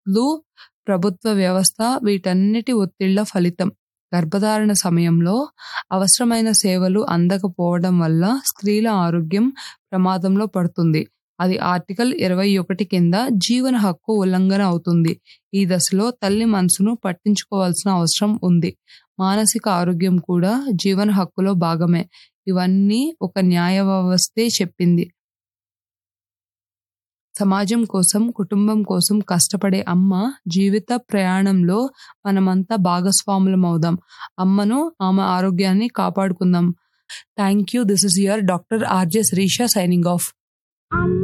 ఖర్చులు, ప్రభుత్వ వ్యవస్థ వీటన్నిటి ఒత్తిళ్ల ఫలితం. గర్భధారణ సమయంలో అవసరమైన సేవలు అందకపోవడం వల్ల స్త్రీల ఆరోగ్యం ప్రమాదంలో పడుతుంది. అది ఆర్టికల్ ఇరవై ఒకటి కింద జీవన హక్కు ఉల్లంఘన అవుతుంది. ఈ దశలో తల్లి మనసును పట్టించుకోవాల్సిన అవసరం ఉంది. మానసిక ఆరోగ్యం కూడా జీవన హక్కులో భాగమే. ఇవన్నీ ఒక న్యాయ వ్యవస్థే చెప్పింది. సమాజం కోసం, కుటుంబం కోసం కష్టపడే అమ్మ జీవిత ప్రయాణంలో మనమంతా భాగస్వాములమవుదాం. అమ్మను, ఆమె ఆరోగ్యాన్ని కాపాడుకుందాం. Thank you this is your doctor RJ Sirisha signing of.